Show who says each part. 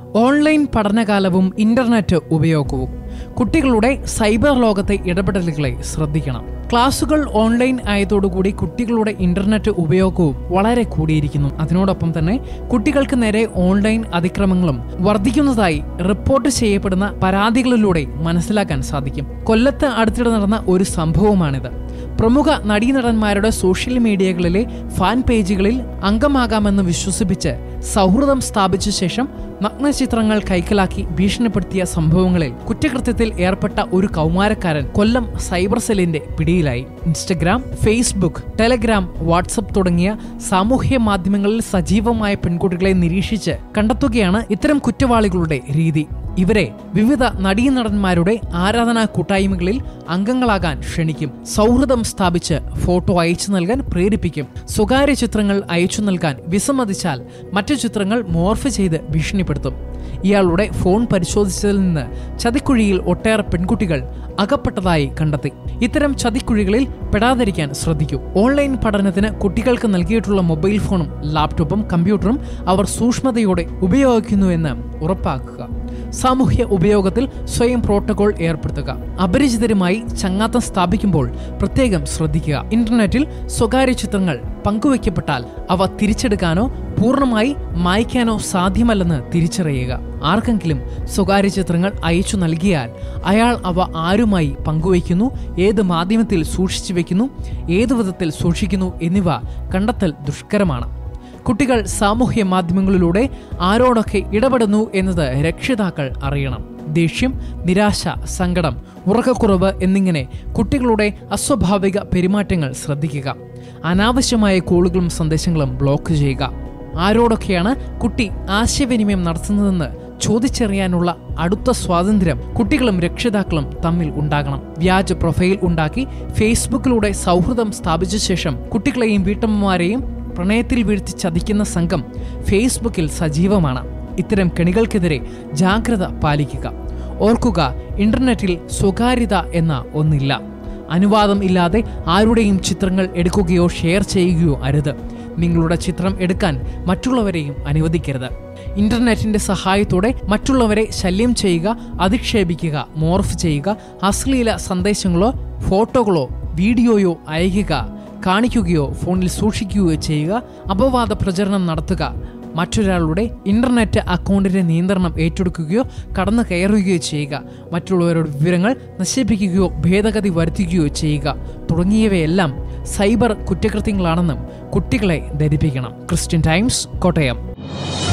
Speaker 1: online പഠനകാലവും internet ഉപയോഗവും കുട്ടികളുടെ cyber ലോകത്തെ ഇടപെടലുകളെ ശ്രദ്ധിക്കണം ക്ലാസുകൾ ഓൺലൈൻ ആയതോടുകൂടി കുട്ടികളുടെ ഇന്റർനെറ്റ് ഉപയോഗവും വളരെ കൂടിയിരിക്കുന്നു അതിനോടൊപ്പം തന്നെ കുട്ടികൾക്ക് നേരെ ഓൺലൈൻ അതിക്രമങ്ങളും വർദ്ധിക്കുന്നതായി റിപ്പോർട്ട് ചെയ്യപ്പെടുന്ന പരാതികളിലൂടെ മനസ്സിലാക്കാൻ സാധിക്കും കൊല്ലത്ത് അടുത്തിടെ നടന്ന ഒരു സംഭവമാണിത് പ്രമുഖ നടീനടന്മാരുടെ സോഷ്യൽ മീഡിയകളിലെ ഫാൻ പേജുകളിൽ അംഗമാകാമെന്ന് വിശ്വസിപ്പിച്ച് സൗഹൃദം സ്ഥാപിച്ച ശേഷം നഗ്നചിത്രങ്ങൾ കൈക്കലാക്കി ഭീഷണിപ്പെടുത്തിയ സംഭവങ്ങളിൽ കുറ്റകൃത്യത്തിൽ ഏർപ്പെട്ട ഒരു കൗമാരക്കാരൻ കൊല്ലം സൈബർ സെല്ലിന്റെ പിടിയിലായി ഇൻസ്റ്റഗ്രാം ഫേസ്ബുക്ക് ടെലഗ്രാം വാട്സപ്പ് തുടങ്ങിയ സാമൂഹ്യ മാധ്യമങ്ങളിൽ സജീവമായ പെൺകുട്ടികളെ നിരീക്ഷിച്ച് കണ്ടെത്തുകയാണ് ഇത്തരം കുറ്റവാളികളുടെ രീതി ഇവരെ വിവിധ നടീനടന്മാരുടെ ആരാധനാ കൂട്ടായ്മകളിൽ അംഗങ്ങളാകാൻ ക്ഷണിക്കും സൗഹൃദം സ്ഥാപിച്ച് ഫോട്ടോ അയച്ചു നൽകാൻ പ്രേരിപ്പിക്കും സ്വകാര്യ ചിത്രങ്ങൾ അയച്ചു നൽകാൻ വിസമ്മതിച്ചാൽ മറ്റു ചിത്രങ്ങൾ മോർഫ് ചെയ്ത് ഭീഷണിപ്പെടുത്തും ഇയാളുടെ ഫോൺ പരിശോധിച്ചതിൽ നിന്ന് ചതിക്കുഴിയിൽ ഒട്ടേറെ പെൺകുട്ടികൾ അകപ്പെട്ടതായി കണ്ടെത്തി ഇത്തരം ചതിക്കുഴികളിൽ പെടാതിരിക്കാൻ ശ്രദ്ധിക്കൂ ഓൺലൈൻ പഠനത്തിന് കുട്ടികൾക്ക് നൽകിയിട്ടുള്ള മൊബൈൽ ഫോണും ലാപ്ടോപ്പും കമ്പ്യൂട്ടറും അവർ സൂക്ഷ്മതയോടെ ഉപയോഗിക്കുന്നുവെന്ന് ഉറപ്പാക്കുക സാമൂഹ്യ ഉപയോഗത്തിൽ സ്വയം പ്രോട്ടോകോൾ ഏർപ്പെടുത്തുക അപരിചിതരുമായി ചങ്ങാത്തം സ്ഥാപിക്കുമ്പോൾ പ്രത്യേകം ശ്രദ്ധിക്കുക ഇന്റർനെറ്റിൽ സ്വകാര്യ ചിത്രങ്ങൾ പങ്കുവയ്ക്കപ്പെട്ടാൽ അവ തിരിച്ചെടുക്കാനോ പൂർണ്ണമായി മായ്ക്കാനോ സാധ്യമല്ലെന്ന് തിരിച്ചറിയുക ആർക്കെങ്കിലും സ്വകാര്യ ചിത്രങ്ങൾ അയച്ചു നൽകിയാൽ അയാൾ അവ ആരുമായി പങ്കുവയ്ക്കുന്നു ഏത് മാധ്യമത്തിൽ സൂക്ഷിച്ചു വെക്കുന്നു ഏതു വിധത്തിൽ സൂക്ഷിക്കുന്നു എന്നിവ കണ്ടെത്തൽ ദുഷ്കരമാണ് കുട്ടികൾ സാമൂഹ്യ മാധ്യമങ്ങളിലൂടെ ആരോടൊക്കെ ഇടപെടുന്നു എന്നത് രക്ഷിതാക്കൾ അറിയണം ദേഷ്യം നിരാശ സങ്കടം ഉറക്കക്കുറവ് എന്നിങ്ങനെ കുട്ടികളുടെ അസ്വാഭാവിക പെരുമാറ്റങ്ങൾ ശ്രദ്ധിക്കുക അനാവശ്യമായ കോളുകളും സന്ദേശങ്ങളും ബ്ലോക്ക് ചെയ്യുക ആരോടൊക്കെയാണ് കുട്ടി ആശയവിനിമയം നടത്തുന്നതെന്ന് ചോദിച്ചറിയാനുള്ള അടുത്ത സ്വാതന്ത്ര്യം കുട്ടികളും രക്ഷിതാക്കളും തമ്മിൽ ഉണ്ടാകണം വ്യാജ പ്രൊഫൈൽ ഉണ്ടാക്കി ഫേസ്ബുക്കിലൂടെ സൗഹൃദം സ്ഥാപിച്ച ശേഷം കുട്ടികളെയും വീട്ടമ്മമാരെയും പ്രണയത്തിൽ വീഴ്ത്തി ചതിക്കുന്ന സംഘം ഫേസ്ബുക്കിൽ സജീവമാണ് ഇത്തരം കെണികൾക്കെതിരെ ജാഗ്രത പാലിക്കുക ഓർക്കുക ഇന്റർനെറ്റിൽ സ്വകാര്യത എന്ന ഒന്നില്ല അനുവാദം ഇല്ലാതെ ആരുടെയും ചിത്രങ്ങൾ എടുക്കുകയോ ഷെയർ ചെയ്യുകയോ അരുത് നിങ്ങളുടെ ചിത്രം എടുക്കാൻ മറ്റുള്ളവരെയും അനുവദിക്കരുത് ഇന്റർനെറ്റിന്റെ സഹായത്തോടെ മറ്റുള്ളവരെ ശല്യം ചെയ്യുക അധിക്ഷേപിക്കുക മോർഫ് ചെയ്യുക അശ്ലീല സന്ദേശങ്ങളോ ഫോട്ടോകളോ വീഡിയോയോ അയക്കുക കാണിക്കുകയോ ഫോണിൽ സൂക്ഷിക്കുകയോ ചെയ്യുക അപവാദ പ്രചരണം നടത്തുക മറ്റൊരാളുടെ ഇന്റർനെറ്റ് അക്കൗണ്ടിന്റെ നിയന്ത്രണം ഏറ്റെടുക്കുകയോ കടന്നു കയറുകയോ ചെയ്യുക മറ്റുള്ളവരുടെ വിവരങ്ങൾ നശിപ്പിക്കുകയോ ഭേദഗതി വരുത്തുകയോ ചെയ്യുക തുടങ്ങിയവയെല്ലാം സൈബർ കുറ്റകൃത്യങ്ങളാണെന്നും കുട്ടികളെ ധരിപ്പിക്കണം ക്രിസ്ത്യൻ ടൈംസ് കോട്ടയം